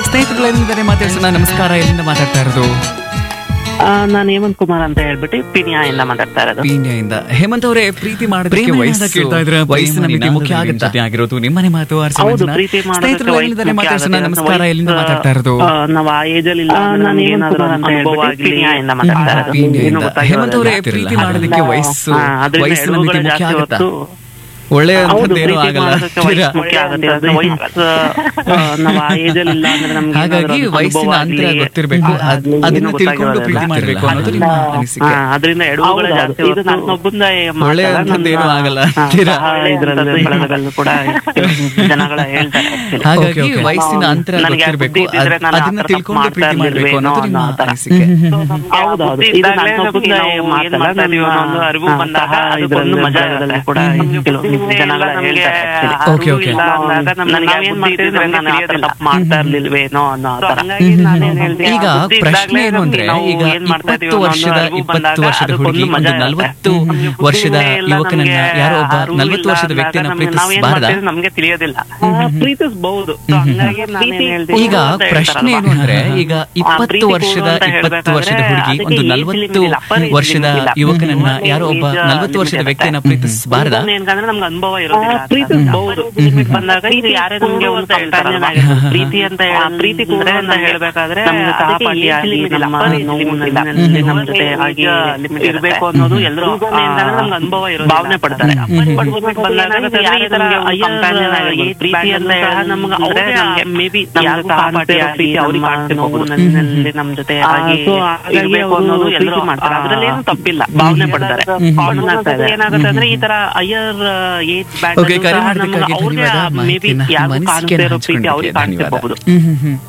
ಸ್ನೇಹಿತರು ಎಲ್ಲಿದ್ದಾರೆ ಮಾತಾಡ್ಸೋಣ ನಮಸ್ಕಾರ ಎಲ್ಲಿಂದ ಮಾತಾಡ್ತಾ ಇರೋದು ನಾನು ಹೇಮಂತ್ ಕುಮಾರ್ ಅಂತ ಹೇಳ್ಬಿಟ್ಟು ಪಿನಿಯಾ ಇಂದ ಮಾತಾಡ್ತಾ ಇರೋದು ಪೀಣ್ಯದಿಂದ ಹೇಮಂತ್ ಅವರೇ ಪ್ರೀತಿ ಮಾಡೋದಕ್ಕೆ ಪ್ರೇಮ ವಯಸ್ಸು ಏನಾದ ಕೇಳ್ತಾ ಇದ್ರ? ವಯಸ್ಸಿನ ಪ್ರೇಮ ಮಿತಿ ಮುಖ್ಯ ನಿನಾದದಲ್ಲಿ ಆಗುತ್ತಾ ಜೊತೆ ಆಗಿರೋದು ನಿಮ್ಮನೆ ಮಾತು ಆರ್ಸಿ ಹೌದು ಮಂಜುನಾಥ್. ಪ್ರೀತಿ ಸ್ನೇಹಿತರು ಎಲ್ಲಿದ್ದಾರೆ ಮಾತಾಡ್ಸೋಣ ನಮಸ್ಕಾರ ಎಲ್ಲಿಂದ ಮಾತಾಡ್ತಾ ಇರೋದು ನಾವು ಆ ಏಜ್ ಅಲ್ಲಿ ನಾನು ಏನಾದ್ರು ಅನುಭವ ಆಗ್ಲಿ ಇಂದ ಮಾತಾಡ್ತಾ ಇರೋದು ಪೀಣ್ಯದಿಂದ. ಇನ್ನೂ ಗೊತ್ತಾಗಿರೋದಿಲ್ಲ. ಹೇಮಂತ್ ಅವರೇ ಗೊತ್ತಿರಲ್ಲ. ಪ್ರೀತಿ ಮಾಡೋದಕ್ಕೆ ವಯಸ್ಸು ಹಾ, ಅದ್ರಿಂದ ವಯಸ್ಸಿನ ಮಿತಿ ಎಡವುಗಳು ಮುಖ್ಯ ಜಾಸ್ತಿ ಆಗುತ್ತಾ ಹೊತ್ತು ಒಳ್ಳೆ ಹೌದು ಅಂತದ್ದೇನೂ ಪ್ರೀತಿ ಆಗಲ್ಲ ಮಾಡೋದಕ್ಕೆ ವಯಸ್ಸು ಮುಖ್ಯ ಆಗುತ್ತೆ ಅದು ವಯಸ್ಸು ಆ, ನಾವು ಆ ಏಜ್ ಅಲ್ಲಿ ಇಲ್ಲ ಅಂದ್ರೆ ನಮ್ಗೆ ಹಾಗಾಗಿ ಏನಾದ್ರು ಅನುಭವ ವಯಸ್ಸಿನ ಆಗ್ಲಿ, ಅಂತರ ಗೊತ್ತಿರಬೇಕು ಆ, ಅದ್- ಏನೂ ಅದನ್ನ ತಿಳ್ಕೊಂಡು ಗೊತ್ತಾಗಿರೋದಿಲ್ಲ. ಪ್ರೀತಿ ಮಾಡ್ಬೇಕು ಅನ್ನೋದು ನಿಮ್ಮ ಅನಿಸಿಕೆ ಹಾ, ಅದರಿಂದ ಎಡವುಗಳು ಜಾಸ್ತಿ ಇದು ನನ್ನೊಬ್ಬಂದ ಒಳ್ಳೆ ಅಂಥದ್ದೇನೂ ಆಗಲ್ಲ ಅಂತೀರಾ? ಇದ್ರಲ್ಲಿ ಬಳಗದಲ್ಲೂ ಕೂಡ ಜನಗಳ ಹೇಳ್ತಾರೆ actually. ಹಾಗಾಗಿ Okay, okay. ವಯಸ್ಸಿನ ಅಂತರ ನನಗೆ ಆ ಗೊತ್ತಿರಬೇಕು ಬುದ್ಧಿ ಇದ್ದಿದ್ರೆ ನಾನು ಆ ಅದನ್ನ ಥರ ತಿಳ್ಕೊಂಡು ಮಾಡ್ತಾ ಪ್ರೀತಿ ಮಾಡ್ಬೇಕು ಇರ್ಲಿಲ್ವೇನೋ ಅನ್ನೋದು ನಿಮ್ಮ ಅನ್ನೋ ಆ ಥರ. ಅನಿಸಿಕೆ ಹೌದು ಹೌದು ಇದು ನನ್ನೊಬ್ಬಂದ ಮಾತಲ್ಲ ನನ್ನ ಒಂದು ಅರಿವು ಬಂದಾಗ ಇದರಲ್ಲಿ ಅದಕ್ಕೊಂದು ಮಜಾ ಬಳಗದಲ್ಲಿ ಇರುತ್ತೆ. ಕೂಡ ಕೆಲವು ಜನಗಳ ಹೇಳ್ತಾರೆ actually. Okay, okay. ನನಗೆ ಏನ್ ಮಾಡ್ತಿದ್ರೆ ನಾನು ಆ ಥರ ತಪ್ಪು ಮಾಡ್ತಾ ಇರ್ಲಿಲ್ವೇನೋ ಅನ್ನೋ ಆ ಥರ ಈಗ ಪ್ರಶ್ನೆ ಏನು ಅಂದ್ರೆ ಈಗ ಇಪ್ಪತ್ತು ವರ್ಷದ ಇಪ್ಪತ್ತು ವರ್ಷದ ಹುಡುಗಿ ಒಂದು ನಲವತ್ತು ವರ್ಷದ ಯುವಕನನ್ನ ಯಾರೋ ಒಬ್ಬ ನಲವತ್ತು ವರ್ಷದ ವ್ಯಕ್ತಿಯನ್ನ ಪ್ರೀತಿಸಬಾರ್ದ ನಮ್ಗೆ ತಿಳಿಯೋದಿಲ್ಲ ಪ್ರೀತಿಸಬಹುದು ಹಂಗಾಗಿ ನಾನೇನ್ ಹೇಳ್ತೀನಿ ಈಗ ಅಂತ ಪ್ರಶ್ನೆ ಏನು ಹೇಳ್ತಾರಲ್ವಾ? ಅಂದ್ರೆ ಈಗ ಇಪ್ಪತ್ತು ವರ್ಷದ ಇಪ್ಪತ್ತು ವರ್ಷದ ಹುಡುಗಿ ಒಂದು ನಲವತ್ತು ವರ್ಷದ ಯುವಕನನ್ನ ಯಾರೋ ಒಬ್ಬ ನಲವತ್ತು ವರ್ಷದ ವ್ಯಕ್ತಿಯನ್ನ ಪ್ರೀತಿಸಬಾರ್ದ ಇನ್ನೊಂದು ಏನಂದ್ರೆ ನಮ್ಗೆ ಅನುಭವ ಇರೋದಿಲ್ಲ ಅಂತ. ಪ್ರೀತಿಸಬಹುದು ಬಂದಾಗ ಇದು ಯಾರೇ ನಮ್ಗೆ ಒಂದು companion ಆಗಿರ್ಬೋದು. ಪ್ರೀತಿ ಅಂತ ಹೇಳ ಪ್ರೀತಿ ಕೂಡ ಅಂತ ಹೇಳ್ಬೇಕಾದ್ರೆ ನಮ್ಗೆ ಸಹಪಾಠಿ ಆಗಿ ನಮ್ಮ ನೋವಿನಲ್ಲಿ ನಮ್ಮ ಜೊತೆ ಆಗಿ ಇರ್ಬೇಕು ಅನ್ನೋದು ಎಲ್ಲರೂ ನಮ್ಗೆ ಅನುಭವ ಇರೋ ಭಾವನೆ ಪಡ್ತಾರೆ ಬಟ್ ಬಂದಾಗ ಯಾರೇ ನಮ್ಗೆ ಒಂದು companion ಆಗಿರ್ಬೋದು. ಪ್ರೀತಿ ಅಂತ ಹೇಳ ನಮ್ಗೆ ಅವ್ರೇ ನಮ್ಗೆ ಮೇ ಬಿ ನಮ್ಗೆ ಸಹಪಾಠಿ ಪ್ರೀತಿ ಅವ್ರಿಗೆ ನೋವಿನಲ್ಲಿ ನಮ್ಮ ಜೊತೆ ಆಗಿ ಇರ್ಬೇಕು ಅನ್ನೋದು ಎಲ್ಲರೂ ಮಾಡ್ತಾರೆ ಅದ್ರಲ್ಲಿ ಏನು ತಪ್ಪಿಲ್ಲ ಭಾವನೆ ಪಡ್ತಾರೆ ಕಾಮನ್ ಆಗ್ತಾ ಇದೆ ಏನಾಗುತ್ತೆ ಅಂದ್ರೆ ಈ ತರ ಹೈಯರ್ ಏಜ್ ಬ್ಯಾಂಡ್ Okay, ಕರೆ ಮಾಡೋದಕ್ಕಾಗಿ ಧನ್ಯವಾದ. ಮೇ ಬಿ ಮಾಹಿತಿನ ಯಾರು ಮನಸ್ಸಿಗೆ ಕಾಣಿಸ್ತಾ ಇರೋ ಪ್ರೀತಿ ಹಂಚ್ಕೊಂಡಿದ್ದಕ್ಕೆ ಅವ್ರಿಗೆ ಕಾಣಿಸ್ತಿರ್ಬಹುದು ಹ್ಮ್ ಹ್ಮ್ ಹ್ಮ್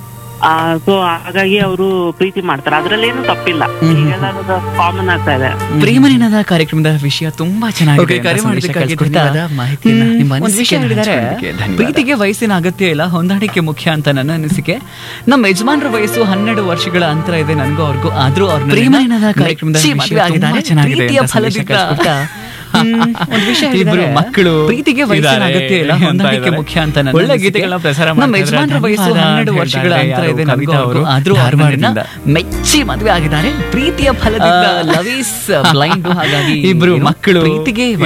ಸೊ ಹಾಗಾಗಿ ಅವರು ಪ್ರೀತಿ ಮಾಡ್ತಾರೆ ಅದ್ರಲ್ಲಿ ಏನು ತಪ್ಪಿಲ್ಲ ಈಗೆಲ್ಲ ಕಾಮನ್ ಆಗ್ತಾ ಇದೆ ಪ್ರೇಮನಿನದ ಕಾರ್ಯಕ್ರಮದ ವಿಷಯ ತುಂಬಾ ಚೆನ್ನಾಗಿದೆ Okay, ಅಂತ ಕರೆ ಸಂದೇಶ ಮಾಡಿದ್ದಕ್ಕಾಗಿ ಕಳಿಸ್ಕೊಡ್ತಾ ಧನ್ಯವಾದ. ಮಾಹಿತಿಯನ್ನ ಹ್ಮ್, ನಿಮ್ಮ ಒಂದು ವಿಷಯ ಅನಿಸಿಕೆಯನ್ನ ಹೇಳಿದ್ದಾರೆ ಹಂಚ್ಕೊಂಡಿದ್ದಕ್ಕೆ ಧನ್ಯವಾದ. ಪ್ರೀತಿಗೆ ವಯಸ್ಸಿನ ಅಗತ್ಯ ಇಲ್ಲ ಹೊಂದಾಣಿಕೆ ಮುಖ್ಯ ಅಂತ ನನ್ನ ಅನಿಸಿಕೆ ನಮ್ಮ ಯಜಮಾನ್ರ ವಯಸ್ಸು ಹನ್ನೆರಡು ವರ್ಷಗಳ ಅಂತರ ಇದೆ ನನಗೂ ಅವ್ರಿಗೂ ಆದ್ರೂ ಅವ್ರ ಪ್ರೇಮನಿನದ ಕಾರ್ಯಕ್ರಮದ ಮೆಚ್ಚಿ ವಿಷಯ ಮದುವೆ ಆಗಿದ್ದಾರೆ ತುಂಬಾ ಚೆನ್ನಾಗಿದೆ ಪ್ರೀತಿಯ ಅಂತ ಸಂದೇಶ ಫಲದಿಂದ ಕಳಿಸ್ಕೊಡ್ತಾ. ಹ್ಮ್, ಒಂದು ವಿಷಯ ಇಬ್ರು ಹೇಳಿದ್ದಾರೆ. ಮಕ್ಕಳು ಪ್ರೀತಿಗೆ ವಯಸ್ಸಿನ ಇದ್ದಾರೆ ಅಗತ್ಯ ಇಲ್ಲ ಅಂತ ಹೊಂದಾಣಿಕೆ ಇದ್ದಾರೆ. ಮುಖ್ಯ ಅಂತ ನನ್ನ ಒಳ್ಳೆ ಅನಿಸಿಕೆ. ಗೀತೆಗಳನ್ನ ಪ್ರಸಾರ ನಮ್ಮ ಮಾಡ್ತಾ ಯಜಮಾನ್ರ ಇದ್ದಾರೆ. ವಯಸ್ಸು ಧನ್ಯವಾದ ಹನ್ನೆರಡು ವರ್ಷಗಳ ಹೇಳ್ತಾರೆ ಅಂತರ ಇದೆ ಯಾರು ನನಗೂ ಕವಿತಾ ಅವ್ರಿಗೂ ಅವರು ಆದ್ರೂ ಧಾರವಾಡದಿಂದ. ಅವ್ರನ್ನ ಮೆಚ್ಚಿ ಮದುವೆ ಆಗಿದ್ದಾರೆ ಪ್ರೀತಿಯ ಫಲದಿಂದ ಲವ್ ಇಸ್ ಬ್ಲೈಂಡ್ ಹಾಗಾಗಿ ಇಬ್ರು ಮಕ್ಕಳು ಪ್ರೀತಿಗೆ